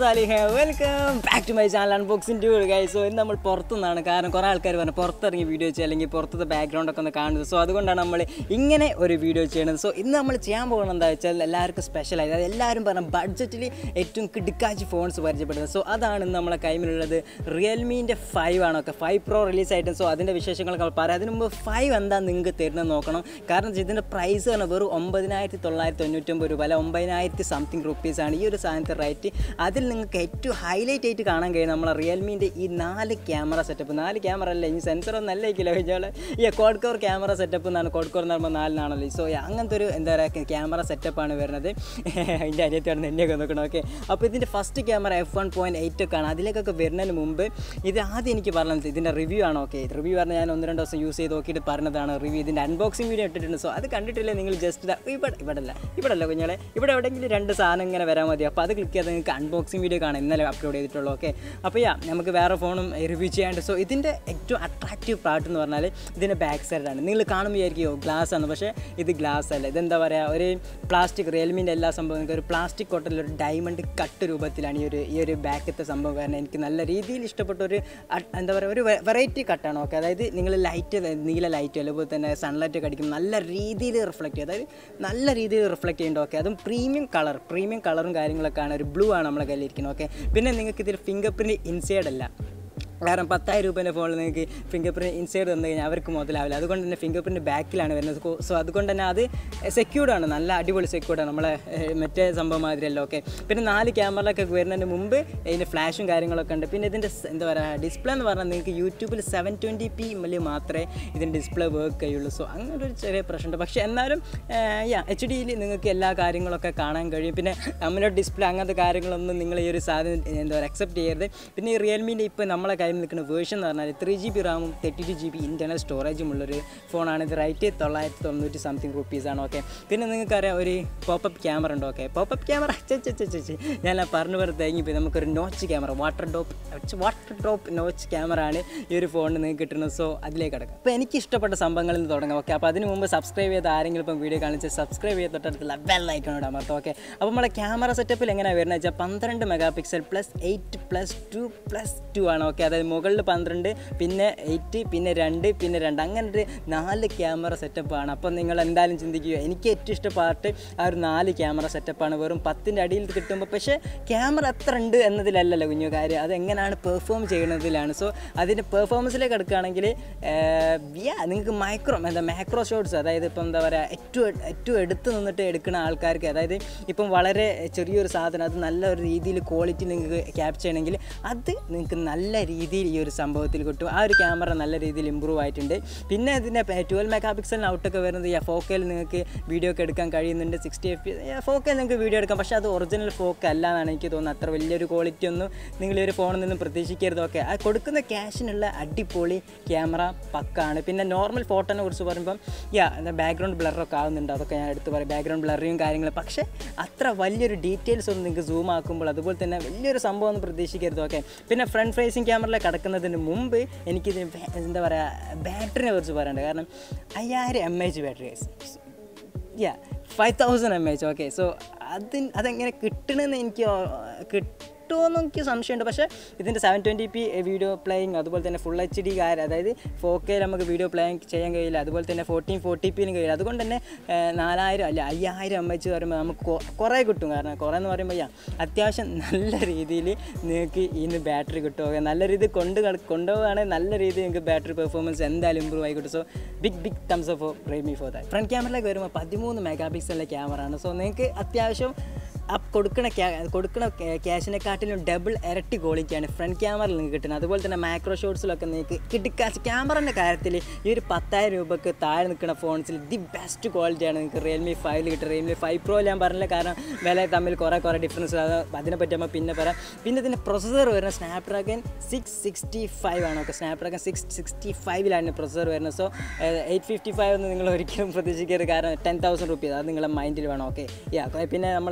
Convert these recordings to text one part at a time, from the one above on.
Saliha welcome back to my channel unboxing to guys so ഇന്ന് നമ്മൾ പുറത്തുനിന്നാണ് കാരണം കുറേ ആൾക്കാർ പറഞ്ഞു പുറത്തിറങ്ങി വീഡിയോ ചെയ്യുക അല്ലെങ്കിൽ പുറത്തത്തെ ബാക്ക്ഗ്രൗണ്ട് ഒക്കെ ഒന്ന് കാണുന്നത് സോ അതുകൊണ്ടാണ് നമ്മൾ ഇങ്ങനെ ഒരു വീഡിയോ ചെയ്യുന്നത് സോ ഇന്ന് നമ്മൾ ചെയ്യാൻ പോകുന്നത് എന്താ വെച്ചാൽ എല്ലാവർക്കും സ്പെഷ്യൽ ആയത് അതായത് എല്ലാവരും പറഞ്ഞ ബഡ്ജറ്റിൽ ഏറ്റവും കിടുക്കാച്ചി ഫോൺസ് പരിചയപ്പെടുന്നത് സോ അതാണ് ഇന്ന് നമ്മളെ കൈമിലുള്ളത് റിയൽമീൻ്റെ ഫൈവ് ആണ് ഒക്കെ ഫൈവ് പ്രോ റിലീസ് ആയിട്ട് സോ അതിൻ്റെ വിശേഷങ്ങളൊക്കെ നമ്മൾ പറയാം അതിന് മുമ്പ് ഫൈവ് എന്താ നിങ്ങൾക്ക് തരുന്നത് നോക്കണം കാരണം ഇതിൻ്റെ പ്രൈസ് പറഞ്ഞാൽ വെറും ഒമ്പതിനായിരത്തി തൊള്ളായിരത്തി തൊണ്ണൂറ്റൊമ്പത് രൂപ അല്ല ഒമ്പതിനായിരത്തി സംതിങ് റുപ്പീസാണ് ഈ ഒരു സാധനത്തെ റേറ്റ് അതിൽ നിങ്ങൾക്ക് ഏറ്റവും ഹൈലൈറ്റ് ആയിട്ട് കാണാൻ കഴിയും നമ്മളെ റിയൽമീൻ്റെ ഈ നാല് ക്യാമറ സെറ്റപ്പ് നാല് ക്യാമറ അല്ല ഈ സെൻസർ ഒന്നും അല്ല ഇല്ല കഴിഞ്ഞാൽ ഈ കോഡ്കോർ ക്യാമറ സെറ്റപ്പ് എന്നാണ് കോഡ്കോർ എന്ന് പറയുമ്പോൾ നാലിനാണല്ലോ സോ അങ്ങനത്തെ ഒരു എന്താ പറയുക ക്യാമറ സെറ്റപ്പാണ് വരുന്നത് അതിൻ്റെ അനിയത്തിയാണ് എന്നെയൊക്കെ നോക്കണം ഓക്കെ അപ്പോൾ ഇതിൻ്റെ first camera F one point eight ഒക്കെ ആണ് അതിലേക്കൊക്കെ വരുന്നതിന് മുമ്പ് ഇത് ആദ്യം എനിക്ക് പറഞ്ഞത് ഇതിൻ്റെ റിവ്യൂ ആണ് ഓക്കെ റിവ്യൂ പറഞ്ഞാൽ ഞാൻ ഒന്ന് രണ്ട് ദിവസം യൂസ് ചെയ്ത് നോക്കിയിട്ട് പറഞ്ഞതാണ് റിവ്യൂ ഇതിൻ്റെ അൺബോക്സിംഗ് വീഡിയോ ഇട്ടിട്ടുണ്ട് സോ അത് കണ്ടിട്ടില്ലേ നിങ്ങൾ ജസ്റ്റ് ഇവിടെ ഇവിടെ അല്ല ഇവിടെ അല്ല കുഞ്ഞാളെ ഇവിടെ എവിടെയെങ്കിലും രണ്ട് സാധനം ഇങ്ങനെ വരാൻ മതി അപ്പോൾ അത് ക്ലിക്ക് ചെയ്ത് നിങ്ങൾക്ക് അൺബോക്സിംഗ് വീഡിയോ കാണാം ഇന്നലെ അപ്ലോഡ് ചെയ്തിട്ടുള്ളൂ ഓക്കെ അപ്പോൾ യാ നമുക്ക് വേറെ ഫോണും റിവ്യൂ ചെയ്യാണ്ട് സോ ഇതിൻ്റെ ഏറ്റവും അട്രാക്റ്റീവ് പാർട്ട് എന്ന് പറഞ്ഞാൽ ഇതിൻ്റെ ബാക്ക് സൈഡാണ് നിങ്ങൾ കാണുമ്പോൾ വിചാരിക്കുമോ ഗ്ലാസ് ആണ് പക്ഷേ ഇത് ഗ്ലാസ് അല്ല ഇതെന്താ പറയുക ഒരു പ്ലാസ്റ്റിക് റിയൽമീൻ്റെ എല്ലാ സംഭവം ഒരു പ്ലാസ്റ്റിക് കോട്ടയിൽ ഒരു ഡയമണ്ട് കട്ട് രൂപത്തിലാണ് ഈ ഒരു ഈ ഒരു ബാക്കത്തെ സംഭവം കാരണം എനിക്ക് നല്ല രീതിയിൽ ഇഷ്ടപ്പെട്ട ഒരു അ- എന്താ പറയുക ഒരു വെറൈറ്റി കട്ടാണ് ഓക്കെ അതായത് നിങ്ങൾ ലൈറ്റ് നീല ലൈറ്റ് അതുപോലെ തന്നെ സൺലൈറ്റ് ഒക്കെ അടിക്കും നല്ല രീതിയിൽ റിഫ്ലക്റ്റ് ചെയ്യും അതായത് നല്ല രീതിയിൽ റിഫ്ലക്റ്റ് ചെയ്യുന്നുണ്ട് ഓക്കെ അതും പ്രീമിയം കളർ പ്രീമിയം കളറും കാര്യങ്ങളൊക്കെയാണ് ഒരു ബ്ലൂ ആണ് നമ്മളെ കയ്യിലിരിക്കുന്നത് ഓക്കെ പിന്നെ നിങ്ങൾക്ക് ഇതിൽ ഫിംഗർ പ്രിൻറ്റ് ഇൻസൈഡ് അല്ല കാരണം പത്തായിരം രൂപേൻ്റെ ഫോണിൽ നിങ്ങൾക്ക് ഫിംഗർ പ്രിൻറ്റ് ഇൻസൈഡ് തന്നു കഴിഞ്ഞാൽ അവർക്ക് മുതലാവില്ല അതുകൊണ്ട് തന്നെ ഫിംഗർ പ്രിൻറ്റ് ബാക്കിലാണ് വരുന്നത് സോ അതുകൊണ്ട് തന്നെ അത് സെക്യൂർഡാണ് നല്ല അടിപൊളി സെക്യൂർഡാണ് നമ്മളെ ഏഹ്, മറ്റേ സംഭവം മാതിരിയല്ല ഓക്കെ പിന്നെ നാല് ക്യാമറയിലൊക്കെ വരുന്നതിന് മുമ്പ് ഇതിൻ്റെ ഫ്ലാഷും കാര്യങ്ങളൊക്കെ ഉണ്ട് പിന്നെ ഇതിൻ്റെ സ് എന്താ പറയുക ഡിസ്പ്ലേ എന്ന് പറഞ്ഞാൽ നിങ്ങൾക്ക് യൂട്യൂബിൽ സെവൻ ട്വൻറ്റി പി എമ്മിൽ മാത്രമേ ഇതിൻ്റെ ഡിസ്പ്ലേ വർക്ക് ചെയ്യുള്ളൂ സോ അങ്ങനെ ഒരു ചെറിയ പ്രശ്നമുണ്ട് പക്ഷേ എന്നാലും യാ എച്ച് ഡിയിൽ നിങ്ങൾക്ക് എല്ലാ കാര്യങ്ങളൊക്കെ കാണാൻ കഴിയും പിന്നെ അമ്മയുടെ ഡിസ്പ്ലേ അങ്ങനത്തെ കാര്യങ്ങളൊന്നും നിങ്ങൾ ഈ ഒരു സാധനം എന്താ പറയുക അക്സെപ്റ്റ് ചെയ്യരുത് പിന്നെ ഈ റിയൽമീൻ്റെ ഇപ്പോൾ നമ്മളെ കയ്യിൽ നിൽക്കുന്ന വേർഷൻ എന്ന് പറഞ്ഞാൽ ത്രീ ജി ബി റാമും thirty two G B internal സ്റ്റോറേജും ഉള്ളൊരു ഫോണാണ് ഇത് റൈറ്റ് തൊള്ളായിരത്തി തൊണ്ണൂറ്റി സംതിങ് റുപ്പീസാണ് ഓക്കെ പിന്നെ നിങ്ങൾക്കറിയാം ഒരു പോപ്പപ്പ് ക്യാമറ ഉണ്ട് ഓക്കെ പോപ്പപ്പ് ക്യാമറ ചേച്ചി ഞാൻ ആ പറഞ്ഞു പറഞ്ഞ് തേങ്ങിപ്പോയി നമുക്കൊരു notch camera water drop water drop notch camera ആണ് ഈ ഒരു ഫോണിന് നിങ്ങൾക്ക് കിട്ടുന്നത് സോ അതിലേക്ക് കിടക്കാം അപ്പോൾ എനിക്ക് ഇഷ്ടപ്പെട്ട സംഭവങ്ങളിൽ നിന്ന് തുടങ്ങാം ഓക്കെ അപ്പോൾ അതിന് മുമ്പ് സബ്സ്ക്രൈബ് ചെയ്ത് ആരെങ്കിലും ഇപ്പം വീഡിയോ കാണിച്ച് സബ്സ്ക്രൈബ് ചെയ്ത് തൊട്ടടുത്തുള്ള ബെൽ ഐക്കൺ ഇടാൻ പറ്റും ഓക്കെ അപ്പോൾ നമ്മുടെ ക്യാമറ സെറ്റപ്പിൽ എങ്ങനെയാണ് വരുന്നത് വെച്ചാൽ പന്ത്രണ്ട് megapixel plus eight plus two plus two ആണ് ഓക്കെ അതായത് മുകളിൽ പന്ത്രണ്ട് പിന്നെ എയ്റ്റ് പിന്നെ രണ്ട് പിന്നെ രണ്ട് അങ്ങനെ ഒരു നാല് ക്യാമറ സെറ്റപ്പാണ് അപ്പോൾ നിങ്ങൾ എന്തായാലും ചിന്തിക്കുക എനിക്ക് ഏറ്റവും ഇഷ്ട പാർട്ട് ആ ഒരു നാല് ക്യാമറ സെറ്റപ്പാണ് വെറും പത്തിൻ്റെ അടിയിൽ ഇത് കിട്ടുമ്പോൾ പക്ഷേ ക്യാമറ അത്ര ഉണ്ട് എന്നതിലല്ലല്ലോ കുഞ്ഞു കാര്യം അത് എങ്ങനെയാണ് പെർഫോം ചെയ്യുന്നതിലാണ് സോ അതിൻ്റെ പെർഫോമൻസിലേക്ക് എടുക്കുകയാണെങ്കിൽ യാ നിങ്ങൾക്ക് മൈക്രോ എന്താ മാക്രോ ഷോട്ട്സ് അതായത് ഇപ്പം എന്താ പറയുക ഏറ്റവും ഏറ്റവും എടുത്ത് നിന്നിട്ട് എടുക്കുന്ന ആൾക്കാർക്ക് അതായത് ഇപ്പം വളരെ ചെറിയൊരു സാധനം അത് നല്ല ഒരു രീതിയിൽ ക്വാളിറ്റി നിങ്ങൾക്ക് ക്യാപ്ചർ ചെയ്യണമെങ്കിൽ അത് നിങ്ങൾക്ക് നല്ല രീതിയിൽ ഈ ഒരു സംഭവത്തിൽ കിട്ടും ആ ഒരു ക്യാമറ നല്ല രീതിയിൽ ഇമ്പ്രൂവ് ആയിട്ടുണ്ട് പിന്നെ ഇതിൻ്റെ ട്വൽവ് മെഗാ പിക്സലിന് ഔട്ടൊക്കെ വരുന്നത് ഈ ഫോക്കയിൽ നിങ്ങൾക്ക് വീഡിയോ ഒക്കെ എടുക്കാൻ കഴിയുന്നുണ്ട് സിക്സ്റ്റി എഫ് പി ഫോക്കയിൽ നിങ്ങൾക്ക് വീഡിയോ എടുക്കാം പക്ഷേ അത് ഒറിജിനൽ ഫോക്ക് അല്ല എന്നാണ് എനിക്ക് തോന്നുന്നത് അത്ര വലിയൊരു ക്വാളിറ്റി ഒന്നും നിങ്ങൾ ഈ ഒരു ഫോണിൽ നിന്നും പ്രതീക്ഷിക്കരുത് ഓക്കെ ആ കൊടുക്കുന്ന ക്യാഷിനുള്ള അടിപൊളി ക്യാമറ പക്കാണ് പിന്നെ നോർമൽ ഫോട്ടോനെ കുറിച്ച് പറയുമ്പം യാ എന്താ ബാക്ക്ഗ്രൗണ്ട് ബ്ലറൊക്കെ ആവുന്നുണ്ട് അതൊക്കെ ഞാൻ എടുത്ത് പറയും ബാക്ക്ഗ്രൗണ്ട് ബ്ലറിയും കാര്യങ്ങളും പക്ഷേ അത്ര വലിയൊരു ഡീറ്റെയിൽസ് ഒന്നും നിങ്ങൾക്ക് സൂം ആക്കുമ്പോൾ അതുപോലെ തന്നെ വലിയൊരു സംഭവം ഒന്നും പ്രതീക്ഷിക്കരുത് ഓക്കെ പിന്നെ ഫ്രണ്ട് ഫേസിങ് ക്യാമറയിൽ കിടക്കുന്നതിന് മുമ്പ് എനിക്കിതിന് ബാ- എന്താ പറയുക ബാറ്ററിനെ കുറിച്ച് പറയണ്ട കാരണം അയ്യായിരം M H battery yeah five thousand M H okay so അതിന് അതെങ്ങനെ കിട്ടണമെന്ന് എനിക്ക് കിട്ടുമെന്ന് എനിക്ക് സംശയമുണ്ട് പക്ഷേ ഇതിൻ്റെ seven twenty P video playing അതുപോലെ തന്നെ ഫുൾ എച്ച് ഡി കാര്യം അതായത് ഫോർ കെ നമുക്ക് വീഡിയോ പ്ലേയിങ് ചെയ്യാൻ കഴിയില്ല അതുപോലെ തന്നെ ഫോർട്ടീൻ ഫോർട്ടി പിയിലും കഴിയില്ല അതുകൊണ്ട് തന്നെ ഏഹ്, നാലായിരം അല്ല അയ്യായിരം എം എച്ച് പറയുമ്പോൾ നമുക്ക് കൊ- കുറേ കിട്ടും കാരണം കുറേ എന്ന് പറയുമ്പോൾ യാ അത്യാവശ്യം നല്ല രീതിയിൽ നിങ്ങൾക്ക് ഇന്ന് ബാറ്ററി കിട്ടും Okay, നല്ല രീതിയിൽ കൊണ്ട് നട- കൊണ്ടുപോവുകയാണെങ്കിൽ നല്ല രീതിയിൽ നിങ്ങൾക്ക് ബാറ്ററി പെർഫോമൻസ് എന്തായാലും ഇമ്പ്രൂവ് ആയി കിട്ടും so big big thumbs of Realme for that front ക്യാമറയിലേക്ക് വരുമ്പോൾ പതിമൂന്ന് മെഗാ പിക്സലിലെ ക്യാമറ ആണ് സോ നിങ്ങൾക്ക് അത്യാവശ്യം ആ കൊടുക്കണ ക്യാ കൊടുക്കണ ക്യാഷിനെക്കാട്ടിലും ഡബിൾ ഇരട്ടി ക്വാളിറ്റിയാണ് ഫ്രണ്ട് ക്യാമറയിൽ നിങ്ങൾക്ക് കിട്ടുന്നത് അതുപോലെ തന്നെ മാക്രോ ഷോട്ട്സിലൊക്കെ നിങ്ങൾക്ക് കിട്ടിക്കാശ് ക്യാമറൻ്റെ കാര്യത്തിൽ ഈ ഒരു പത്തായിരം രൂപക്ക് താഴെ നിൽക്കുന്ന ഫോൺസിൽ ദി ബെസ്റ്റ് ക്വാളിറ്റിയാണ് നിങ്ങൾക്ക് റിയൽമി ഫൈവിൽ കിട്ടുന്നത് റിയൽമി ഫൈവ് പ്രോ ഞാൻ പറഞ്ഞില്ല കാരണം വില തമ്മിൽ കുറേ കുറേ ഡിഫറൻസ് അത് അതിനെപ്പറ്റി നമ്മൾ പിന്നെ പറയാം പിന്നെ ഇതിൻ്റെ പ്രൊസസ്സർ വരുന്നത് സ്നാപ്ഡ്രാഗൺ സിക്സ് സിക്സ്റ്റി ഫൈവ് ആണ് ഓക്കെ സ്നാപ്ഡ്രാഗൺ സിക്സ് സിക്സ്റ്റി ഫൈവിലാണ് പ്രൊസസ്സർ വരുന്നത് സോ എയ്റ്റ് ഫിഫ്റ്റി ഫൈവ് എന്ന് നിങ്ങൾ ഒരിക്കലും പ്രതീക്ഷിക്കരുത് കാരണം ടെൻ തൗസൻഡ് റുപ്പീസ് അത് നിങ്ങളുടെ മൈൻഡിൽ വേണം ഓക്കെ യാ പിന്നെ നമ്മളെ ഈ ഒരു ഫോൺ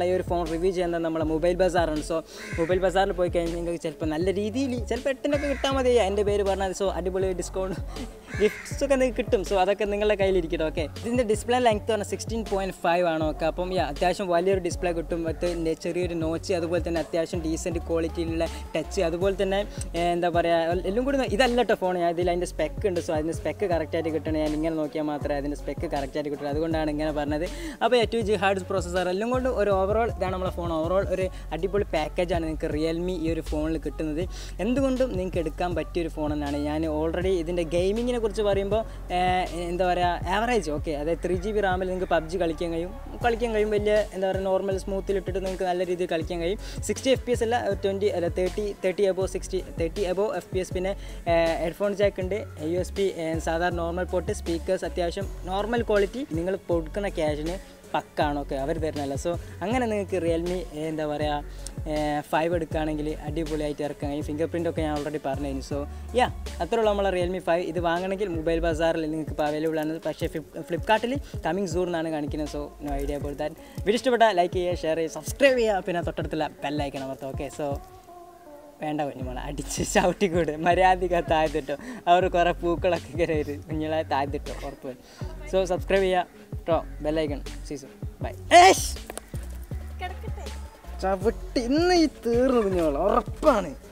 റിവ്യൂ ചെയ്യുന്നത് നമ്മളെ മൊബൈൽ ബസാറാണ് സോ മൊബൈൽ ബസാറിൽ പോയി കഴിഞ്ഞാൽ നിങ്ങൾക്ക് ചിലപ്പോൾ നല്ല രീതിയിൽ ചിലപ്പോൾ എട്ടിനൊക്കെ കിട്ടാൻ മതി എൻ്റെ പേര് പറഞ്ഞാൽ സോ അടിപൊളി ഡിസ്കൗണ്ട് ഗിഫ്റ്റ്സ് ഒക്കെ നിങ്ങൾക്ക് കിട്ടും സോ അതൊക്കെ നിങ്ങളുടെ കയ്യിലിരിക്കട്ടെ ഓക്കെ ഇതിൻ്റെ ഡിസ്പ്ലേ ലെങ്ത് പറഞ്ഞാൽ സിക്സ്റ്റീൻ പോയിൻറ്റ് ഫൈവ് ആണ് ഓക്കെ അപ്പം യാ അത്യാവശ്യം വലിയൊരു ഡിസ്പ്ലേ കിട്ടും മറ്റ് നെ- ചെറിയൊരു നോച്ച് അതുപോലെ തന്നെ അത്യാവശ്യം ഡീസൻറ്റ് ക്വാളിറ്റിയിലുള്ള ടച്ച് അതുപോലെ തന്നെ ഏ, എന്താ പറയുക എല്ലാം കൂടി നോ- ഇതല്ല കേട്ടോ ഫോൺ ഞാൻ ഇതിൽ അതിൻ്റെ സ്പെക്ക് ഉണ്ട് സോ അതിൻ്റെ സ്പെക്ക് കറക്റ്റായിട്ട് കിട്ടണം ഞാൻ ഇങ്ങനെ നോക്കിയാൽ മാത്രമേ അതിൻ്റെ സ്പെക്ക് കറക്റ്റായിട്ട് കിട്ടുള്ളൂ അതുകൊണ്ടാണ് ഇങ്ങനെ പറഞ്ഞത് അപ്പോൾ A two G hard processor എല്ലാം കൊണ്ട് ഒരു ഓവറോൾ ഇതാണ് നമ്മളെ ഫോൺ ഓവറോൾ ഒരു അടിപൊളി പാക്കേജാണ് നിങ്ങൾക്ക് റിയൽമി ഈ ഒരു ഫോണിൽ കിട്ടുന്നത് എന്തുകൊണ്ടും നിങ്ങൾക്ക് എടുക്കാൻ പറ്റിയൊരു ഫോൺ തന്നെയാണ് ഞാൻ ഓൾറെഡി ഇതിൻ്റെ ഗെയിമിങ്ങിനെ കുറിച്ച് പറയുമ്പോൾ ഏഹ്, എന്താ പറയുക ആവറേജ് ഓക്കെ അതായത് ത്രീ ജി ബി റാമിൽ നിങ്ങൾക്ക് പബ്ജി കളിക്കാൻ കഴിയും കളിക്കാൻ കഴിയും വലിയ എന്താ പറയുക നോർമൽ സ്മൂത്തിൽ ഇട്ടിട്ട് നിങ്ങൾക്ക് നല്ല രീതിയിൽ കളിക്കാൻ കഴിയും സിക്സ്റ്റി എഫ് പി എസ് അല്ല ട്വൻറ്റി അല്ല thirty thirty above sixty thirty above F P S പിന്നെ ഹെഡ്ഫോൺ ജാക്ക് ഉണ്ട് യു എസ് പി സാധാരണ നോർമൽ പോട്ട് സ്പീക്കേഴ്സ് അത്യാവശ്യം നോർമൽ ക്വാളിറ്റി നിങ്ങൾ കൊടുക്കുന്ന ക്യാഷിന് പക്കാണ് ഓക്കെ അവർ തരുന്നതല്ല സോ അങ്ങനെ നിങ്ങൾക്ക് റിയൽമി എന്താ പറയുക ഫൈവ് എടുക്കുകയാണെങ്കിൽ അടിപൊളിയായിട്ട് ഇറക്കാൻ കഴിയും ഫിംഗർ പ്രിൻ്റ് ഒക്കെ ഞാൻ ഓൾറെഡി പറഞ്ഞു സോ യാ അത്രയുള്ള നമ്മളെ റിയൽമി ഫൈവ് ഇത് വാങ്ങണമെങ്കിൽ മൊബൈൽ ബസാറിൽ നിങ്ങൾക്ക് ഇപ്പോൾ അവൈലബിൾ ആണ് പക്ഷേ ഫ്ലിപ്പ് ഫ്ലിപ്കാർട്ടിൽ കമ്മിങ് സൂൺ എന്നാണ് കാണിക്കുന്നത് സോ നോ ഐഡിയ അപ്പോൾ ദാറ്റ് വീഡിയോ ഇഷ്ടപ്പെട്ട ലൈക്ക് ചെയ്യുക ഷെയർ ചെയ്യുക സബ്സ്ക്രൈബ് ചെയ്യുക പിന്നെ തൊട്ടടുത്തുള്ള ബെല്ലൈക്കണം അമർത്തുക ഓക്കെ സോ വേണ്ട കുഞ്ഞുമോളെ അടിച്ച് ചവിട്ടിക്കൂട് മര്യാദക താഴ്ത്തിട്ടോ അവർ കുറേ പൂക്കളൊക്കെ ഇങ്ങനെ വരും കുഞ്ഞുങ്ങളെ താഴ്ത്തിട്ടോ ഉറപ്പ് വരും സോ സബ്സ്ക്രൈബ് ചെയ്യുക കേട്ടോ ബെല്ലൈക്കൺ സീസൺ ബൈ ചവിട്ടി ഇന്ന് ഈ തീർന്നു കുഞ്ഞുമോളെ ഉറപ്പാണ്